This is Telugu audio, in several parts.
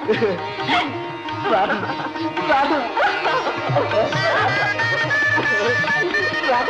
రాధ రాధ రాధ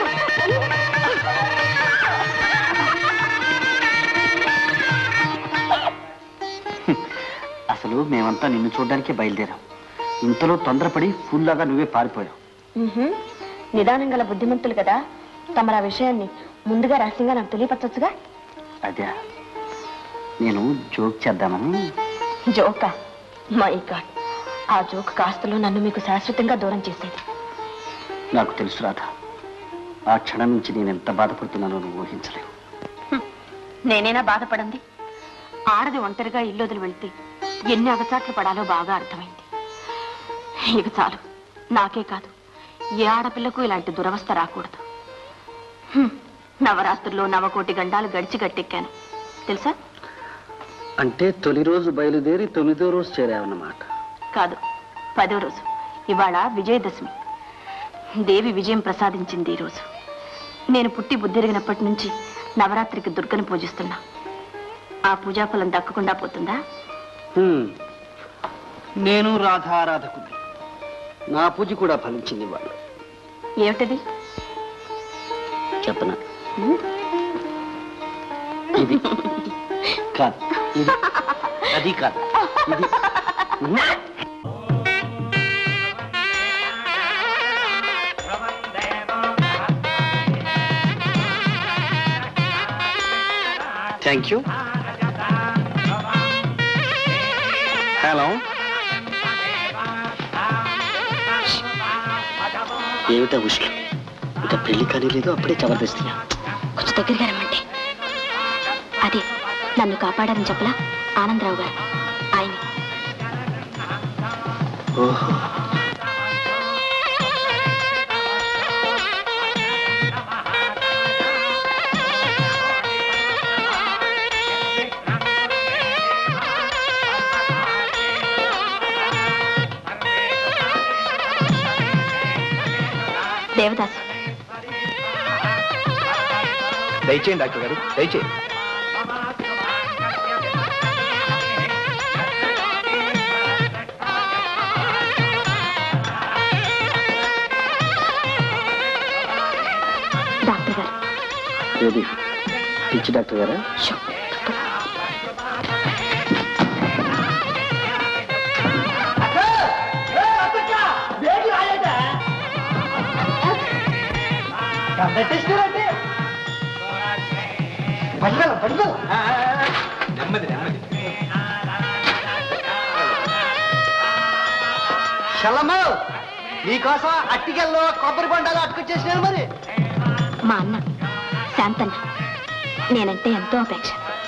అసలు మేమంతా నిన్ను చూడడానికే బయలుదేరాం ఇంతలో తొందరపడి ఫుల్లాగా నువ్వే పారిపోయావు మ్మ్హ్మ్. నిదానం గల బుద్ధిమంతులు కదా తమరు ఆ విషయాన్ని ముందుగా రహస్యంగా నాకు తెలియపరచొచ్చుగా అదే నేను జోక్ చేద్దామని జోకా మై గాడ్ ఆ జోక్ కాస్తలో నన్ను మీకు శాశ్వతంగా దూరం చేసేది నాకు తెలుసు రాధ ఆ క్షణం నుంచి నేను ఎంత బాధపడుతున్నానో నువ్వు ఊహించలేవు నేనేనా బాధపడింది ఆడది ఒంటరిగా ఇల్లు వదిలి వెళ్తే ఎన్ని అగచాట్లు పడాలో బాగా అర్థమైంది ఇక చాలు నాకే కాదు ఏ ఆడపిల్లకు ఇలాంటి దురవస్థ రాకూడదు హ్మ్. నవరాత్రుల్లో నవకోటి గండాలు గడిచి గట్టెక్కాను తెలుసా అంటే తొలి రోజు బయలుదేరి తొమ్మిదో రోజు చేరావన్నమాట కాదు పదో రోజు ఇవాళ విజయదశమి దేవి విజయం ప్రసాదించింది ఈ రోజు నేను పుట్టి బుద్ధిరిగినప్పటి నుంచి నవరాత్రికి దుర్గను పూజిస్తున్నా ఆ పూజాఫలం దక్కకుండా పోతుందా హ్మ్. నేను రాధ ఆరాధకుని నా పూజ కూడా ఫలించింది వాళ్ళు ఏమిటది చెప్పనా ఇది కాదు ఇది అది కాదు ఇది హ్మ్. థ్యాంక్ యూ హలో ఏమిటా ఉష్లు ఇంకా పెళ్లి కానీ లేదు అప్పుడే జబర్దస్తిగా కొంచెం దగ్గరగా రమ్మంటే అదే నన్ను కాపాడారని చెప్పలా ఆనందరావు గారు ఆయన ఓహో దేవదాసు దయచేయండి డాక్టర్ గారు దయచేయండి డాక్టర్ గారు ఏది పిచ్చి డాక్టర్ గారా షో. నెమ్మది నెమ్మది చల్లమ్మ నీకోసం అట్టికెల్లో కొబ్బరి బొండాలు అట్టుకొచ్చేసినాను మరి మా అన్న శాంతన్న నేనంటే ఎంతో అపేక్ష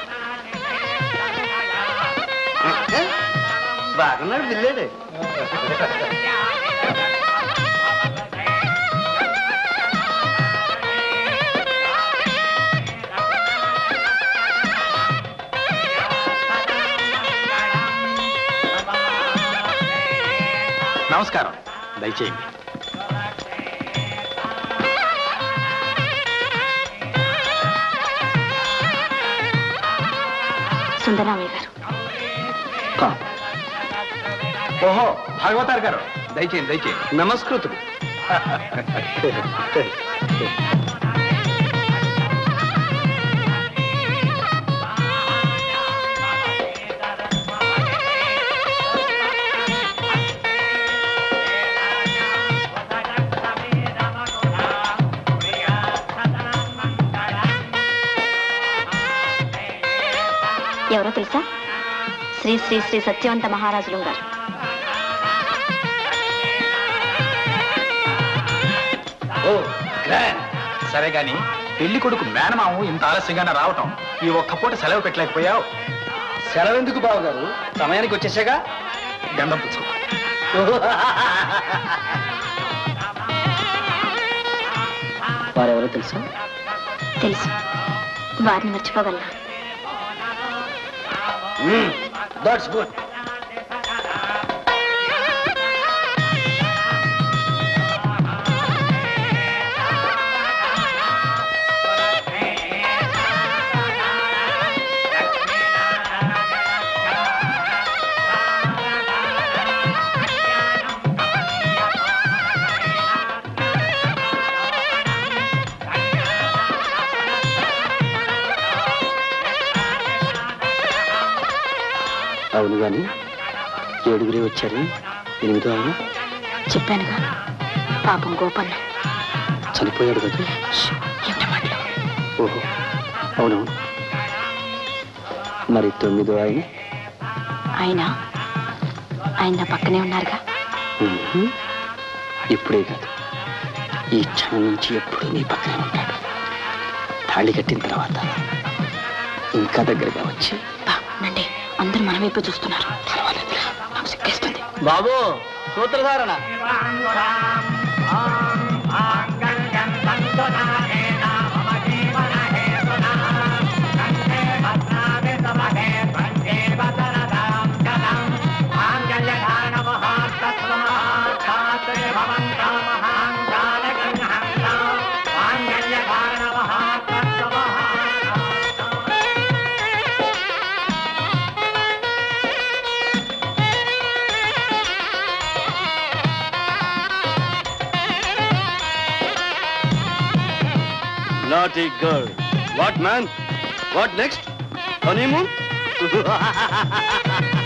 బాగున్నాడు బిల్లేడు నమస్కారం దయచేయండి సుందరరామయ్య గారు ఓహో భాగవతార్ గారు దయచేయండి దయచేయండి నమస్కృతుడు ఎవరో తెలుసా శ్రీ శ్రీ శ్రీ సత్యవంత మహారాజులు గారు ఓ గ్రాండ్ సరే గాని పెళ్లి కొడుకు మేనమాము ఇంత ఆలస్యంగానే రావటం ఈ ఒక్క పూట సెలవు పెట్టలేకపోయావు సెలవు ఎందుకు బావగారు సమయానికి వచ్చేసాగా గంధం పుచ్చుకో వారెవరో తెలుసా తెలుసు వారిని మర్చిపోగలనా దట్స్ గుడ్ అవును కానీ ఏడుగురే వచ్చారు ఎనిమిదో ఆయన చెప్పానుగా పాపం గోపన్న చనిపోయాడు కదా షూ, ఏమిటి మాటలు ఓహో అవునవును మరి తొమ్మిదో ఆయన ఆయన ఆయన నా పక్కనే ఉన్నారుగా ఉహు. ఇప్పుడే కాదు ఈ క్షణం నుంచి ఎప్పుడు నీ పక్కనే ఉంటాడు తాళి కట్టిన తర్వాత ఇంకా దగ్గరగా వచ్చి బా నండి అందరూ మన వైపు చూస్తున్నారు పర్వాలేదు నాకు సిగ్గేస్తుంది బాబు సూత్రధారణ Naughty girl. What, man? What next? Honeymoon?